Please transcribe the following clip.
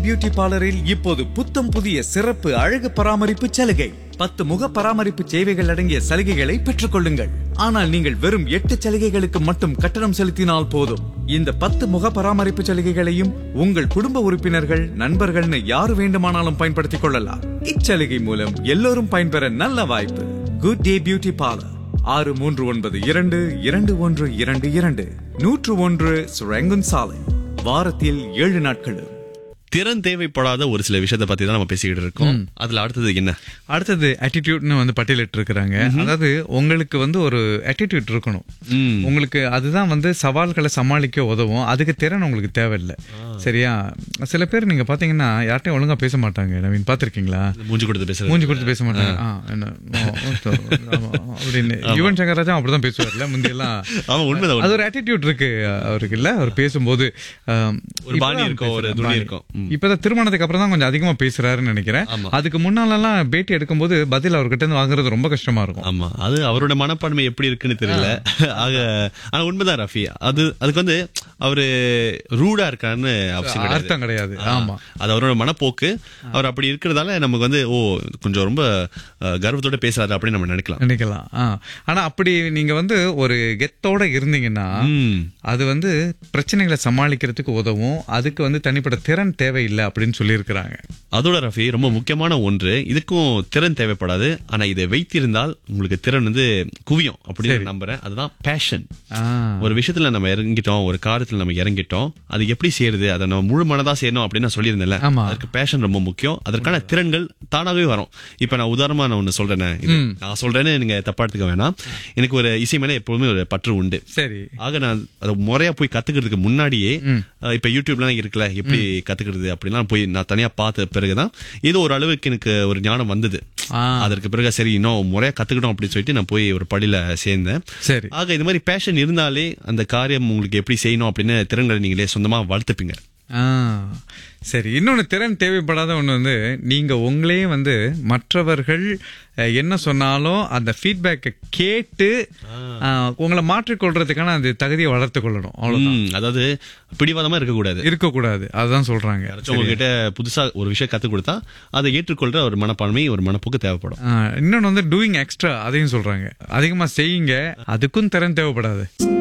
Beauty பார்லரில் இப்போது புத்தம் புதிய சிறப்பு அழகு பராமரிப்பு சலுகை பத்து முக பராமரிப்பு சேவைகள் அடங்கிய சலுகைகளை பெற்றுக் கொள்ளுங்கள் ஆனால் நீங்கள் வெறும் எட்டு சலுகைகளுக்கு மட்டும் கட்டணம் செலுத்தினால் போதும் இந்த பத்து முக பராமரிப்பு சலுகைகளையும் உங்கள் குடும்ப உறுப்பினர்கள் நண்பர்கள்னு யார் வேண்டுமானாலும் பயன்படுத்திக் கொள்ளலாம் இச்சலுகை மூலம் எல்லோரும் பயன்பெற நல்ல வாய்ப்பு குட் டே பியூட்டி பார்லர் ஆறு மூன்று ஒன்பது இரண்டு இரண்டு ஒன்று இரண்டு இரண்டு நூற்று ஒன்று சுரங்குன் சாலை வாரத்தில் ஏழு நாட்களும் திறன் தேவைப்படாத ஒரு சில விஷயத்தை பத்தி தான் நம்ம பேசிக்கிட்டு இருக்கோம் அதுல அடுத்தது என்ன அடுத்தது attitudeனு வந்து பட்டியலிட்டு இருக்கிறாங்க அதாவது உங்களுக்கு வந்து ஒரு attitude இருக்கணும் ம். உங்களுக்கு அதுதான் வந்து சவால்களை சமாளிக்க உதவும் அதுக்கு திறன் உங்களுக்கு தேவையில்லை சரியா சில பேர் நீங்க பாத்தீங்கன்னா யார்ட்டையும் ஒழுங்கா பேச மாட்டாங்க நவீன் பாத்திருக்கீங்களா மூஞ்சி கொடுத்து பேசுறது மூஞ்சி கொடுத்து பேச மாட்டாங்க ஆ, என்ன ஓ, ஓ, ஆமா, அப்படின்னு யுவன் சங்கர் ராஜா அப்படிதான் பேசுவார்ல முந்தையெல்லாம் ஆமா உண்மைதான் அது ஒரு attitude இருக்கு அவருக்கு இல்ல அவர் பேசும்போது ஆம், ஒரு பாணி இப்பதான் இருக்கும், ஒரு பேசுறாரு, துணி பாணி. இருக்கும். ம். இப்பதான் திருமணத்துக்கு அப்புறம் தான் கொஞ்சம் அதிகமா பேசுறாருன்னு நினைக்கிறேன் ஆமா. அதுக்கு முன்னாலெல்லாம் பேட்டி எடுக்கும்போது பதில் அவர்கிட்ட இருந்து வாங்குறது ரொம்ப கஷ்டமா இருக்கும் ஆமா அது அவரோட மனப்பான்மை எப்படி இருக்குன்னு தெரியல ஆக ஆனா உண்மைதான் ரஃபி அது அதுக்கு வந்து அவரு ரூடா இருக்காருன்னு அவசியம் கிடையாது அர்த்தம் கிடையாது ஆமா அது அவரோட மனப்போக்கு அவர் அப்படி இருக்கிறதால நமக்கு வந்து ஓ கொஞ்சம் ரொம்ப அஹ், கர்வத்தோட பேசுறாரு அப்படின்னு நம்ம நினைக்கலாம் நினைக்கலாம் ஆ. ஆனா அப்படி நீங்க வந்து ஒரு கெத்தோட இருந்தீங்கன்னா ம். அது வந்து பிரச்சனைகளை சமாளிக்கிறதுக்கு உதவும் அதுக்கு வந்து தனிப்பட்ட திறன் தேவையில்லை அப்படின்னு சொல்லியிருக்கிறாங்க அதோட ரஃபி ரொம்ப முக்கியமான ஒன்று இதுக்கும் திறன் தேவைப்படாது ஆனா இதை வைத்திருந்தால் உங்களுக்கு திறன் வந்து குவியும் அப்படின்னு நான் நம்புறேன் அதுதான் பேஷன் ஆ. ஒரு விஷயத்துல நம்ம இறங்கிட்டோம் ஒரு காரியத்துல நம்ம இறங்கிட்டோம் அது எப்படி செய்யறது அதை நம்ம முழு மனதா செய்யணும் அப்படின்னு நான் சொல்லியிருந்தேன்ல ஆமா. அதுக்கு பேஷன் ரொம்ப முக்கியம் அதற்கான திறன்கள் தானாகவே வரும் இப்ப நான் உதாரணமா நான் ஒண்ணு சொல்றேனே இது நான் சொல்றேன்னு நீங்க தப்பா எடுத்துக்க வேணாம் எனக்கு ஒரு இசை மேல எப்பவுமே ஒரு பற்று உண்டு சரி ஆக நான் அதை முறையா போய் கத்துக்கிறதுக்கு முன்னாடியே அஹ், இப்ப யூடியூப்லாம் இருக்குல்ல எப்படி கத்துக்கிறது அப்படிலாம் போய் நான் தனியா பார்த்த பிறகுதான் ஏதோ ஒரு அளவுக்கு எனக்கு ஒரு ஞானம் வந்தது ஆ. அதற்கு பிறகு சரி இன்னும் முறையா கத்துக்கிட்டோம் அப்படின்னு சொல்லிட்டு நான் போய் ஒரு படியில சேர்ந்தேன் சரி ஆக இது மாதிரி பேஷன் இருந்தாலே அந்த காரியம் உங்களுக்கு எப்படி செய்யணும் அப்படின்னு திறன்களை நீங்களே சொந்தமா வளர்த்துப்பீங்க ஆ சரி இன்னொன்னு திறன் தேவைப்படாத ஒண்ணு வந்து நீங்க உங்களே வந்து மற்றவர்கள் அஹ், என்ன சொன்னாலும் அந்த ஃபீட்பேக்கை கேட்டு அஹ், உங்களை மாற்றிக்கொள்றதுக்கான அந்த தகுதியை வளர்த்து கொள்ளணும் அவ்வளவுதான் ம், அதாவது பிடிவாதமா இருக்கக்கூடாது இருக்கக்கூடாது அதுதான் சொல்றாங்க யாராச்சும் உங்ககிட்ட புதுசா ஒரு விஷயம் கத்துக் கொடுத்தா அதை ஏற்றுக்கொள்ற ஒரு மனப்பான்மை ஒரு மனப்போக்கு தேவைப்படும் ஆ, இன்னொன்னு வந்து டூயிங் எக்ஸ்ட்ரா அதையும் சொல்றாங்க அதிகமா செய்யுங்க அதுக்கும் திறன் தேவைப்படாது